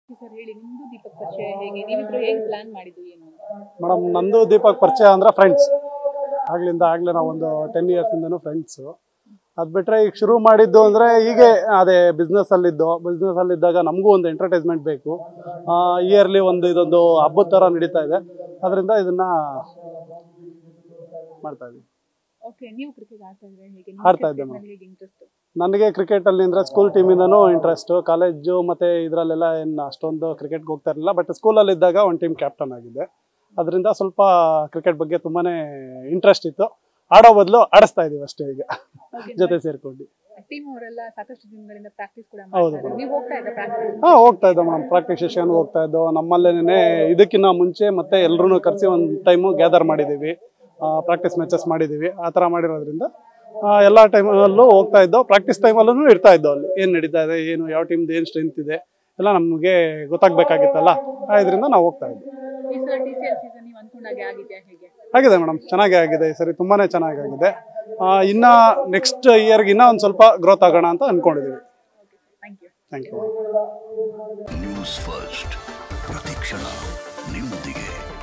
sir ಹೇಳಿ ನಿಮ್ದು ದೀಪಕ್ ಪರಿಚಯ ಹೇಗೆ ನೀವಿಬ್ರು ಹೇಗೆ ಪ್ಲಾನ್ ಮಾಡಿದ್ದು ಏನು ಅಂತ ಮೇಡಮ್ ನಂದು ದೀಪಕ್ ಪರಿಚಯ ಅಂದ್ರೆ ಫ್ರೆಂಡ್ಸ್ ಆಗ್ಲಿಂದ ಆಗ್ಲೇ ನಾವು ಒಂದು ಟೆನ್ ಇಯರ್ಸಿಂದನೂ ಫ್ರೆಂಡ್ಸು ಅದು ಬಿಟ್ಟರೆ ಈಗ ಶುರು ಮಾಡಿದ್ದು ಅಂದರೆ ಹೀಗೆ ಅದೇ ಬಿಸ್ನೆಸ್ಸಲ್ಲಿದ್ದು ಬಿಸ್ನೆಸ್ಸಲ್ಲಿದ್ದಾಗ ನಮಗೂ ಒಂದು ಎಂಟರ್ಟೈನ್ಮೆಂಟ್ ಬೇಕು ಇಯರ್ಲಿ ಒಂದು ಇದೊಂದು ಹಬ್ಬದ ಥರ ನಡೀತಾ ಇದೆ ಅದರಿಂದ ಇದನ್ನ ಮಾಡ್ತಾ ಇದ್ದೀವಿ ಓಕೆ ನೀವು ಕ್ರಿಕೆಟ್ ಆಡ್ತಾ ಇದ್ರೆ ಹೇಗೆ ಆಡ್ತಾ ಇದ್ದೆ cricket ನಲ್ಲಿ ಹೇಗೆ ಇಂಟ್ರೆಸ್ಟ್ ನನಗೆ ಕ್ರಿಕೆಟಲ್ಲಿ ಅಂದರೆ ಸ್ಕೂಲ್ ಟೀಮಿಂದನೂ ಇಂಟ್ರೆಸ್ಟು ಕಾಲೇಜು ಮತ್ತು ಇದರಲ್ಲೆಲ್ಲ ಏನು ಅಷ್ಟೊಂದು ಕ್ರಿಕೆಟ್ಗೆ ಹೋಗ್ತಾ ಇರಲಿಲ್ಲ ಬಟ್ ಸ್ಕೂಲಲ್ಲಿದ್ದಾಗ ಒಂದು ಟೀಮ್ ಕ್ಯಾಪ್ಟನ್ ಆಗಿದ್ದೆ ಅದರಿಂದ ಸ್ವಲ್ಪ ಕ್ರಿಕೆಟ್ ಬಗ್ಗೆ ತುಂಬಾ ಇಂಟ್ರೆಸ್ಟ್ ಇತ್ತು ಆಡೋ ಬದಲು ಆಡಿಸ್ತಾ ಇದೀವಿ ಅಷ್ಟೇ ಈಗ ಜೊತೆ ಸೇರ್ಕೊಂಡು ಟೀಮ್ ಅವರೆಲ್ಲ ಸಾಕಷ್ಟು ದಿನಗಳಿಂದ ಪ್ರಾಕ್ಟೀಸ್ ಕೂಡ ಹೌದು ಮಾಡ್ತಾರೆ ನೀವು ಹೋಗ್ತಾ ಇದ್ದ ಪ್ರಾಕ್ಟೀಸ್ ಹಾಂ ಹೋಗ್ತಾ ಇದ್ದೋ ಮೇಡಮ್ ಪ್ರಾಕ್ಟೀಸ್ ಸೆಷನ್ಗೆ ಹೋಗ್ತಾ ಇದ್ದೋ ನಮ್ಮಲ್ಲೇನೆ ಇದಕ್ಕಿಂತ ಮುಂಚೆ ಮತ್ತೆ ಎಲ್ಲರೂ ಕರೆಸಿ ಒಂದು ಟೈಮು ಗ್ಯಾದರ್ ಮಾಡಿದ್ದೀವಿ ಪ್ರಾಕ್ಟೀಸ್ ಮ್ಯಾಚಸ್ ಮಾಡಿದ್ದೀವಿ ಆ ಥರ ಮಾಡಿರೋದ್ರಿಂದ ಎಲ್ಲ ಟೈಮಲ್ಲೂ ಹೋಗ್ತಾ ಇದ್ದೋ ಪ್ರಾಕ್ಟೀಸ್ ಟೈಮಲ್ಲೂ ಇರ್ತಾ ಇದ್ದೋ ಅಲ್ಲಿ ಏನು ನಡೀತಾ ಇದೆ ಏನು ಯಾವ ಟೀಮ್ದು ಏನು ಸ್ಟ್ರೆಂತ್ ಇದೆ ಎಲ್ಲ ನಮಗೆ ಗೊತ್ತಾಗಬೇಕಾಗಿತ್ತಲ್ಲ ಇದರಿಂದ ನಾವು ಹೋಗ್ತಾ ಇದ್ವಿ ಈ ಸಲ ಟಿ ಸಿ ಎಲ್ ಸೀಸನ್ ನೀವು ಅನ್ಕೊಂಡಾಗೆ ಆಗಿದೆಯಾ ಹೇಗೆ ಆಗಿದೆ ಮೇಡಮ್ ಚೆನ್ನಾಗೇ ಆಗಿದೆ ಈ ಸರಿ ತುಂಬಾನೇ ಚೆನ್ನಾಗಾಗಿದೆ ಆ, ಇನ್ನ ನೆಕ್ಸ್ಟ್ ಇಯರ್ಗೆ ಇನ್ನೂ ಒಂದು ಸ್ವಲ್ಪ ಗ್ರೋತ್ ಆಗೋಣ ಅಂತ ಅನ್ಕೊಂಡಿದ್ದೀವಿ thank you thank you news first ಪ್ರತಿಕ್ಷಣ ನಿಮ್ಮೊಂದಿಗೆ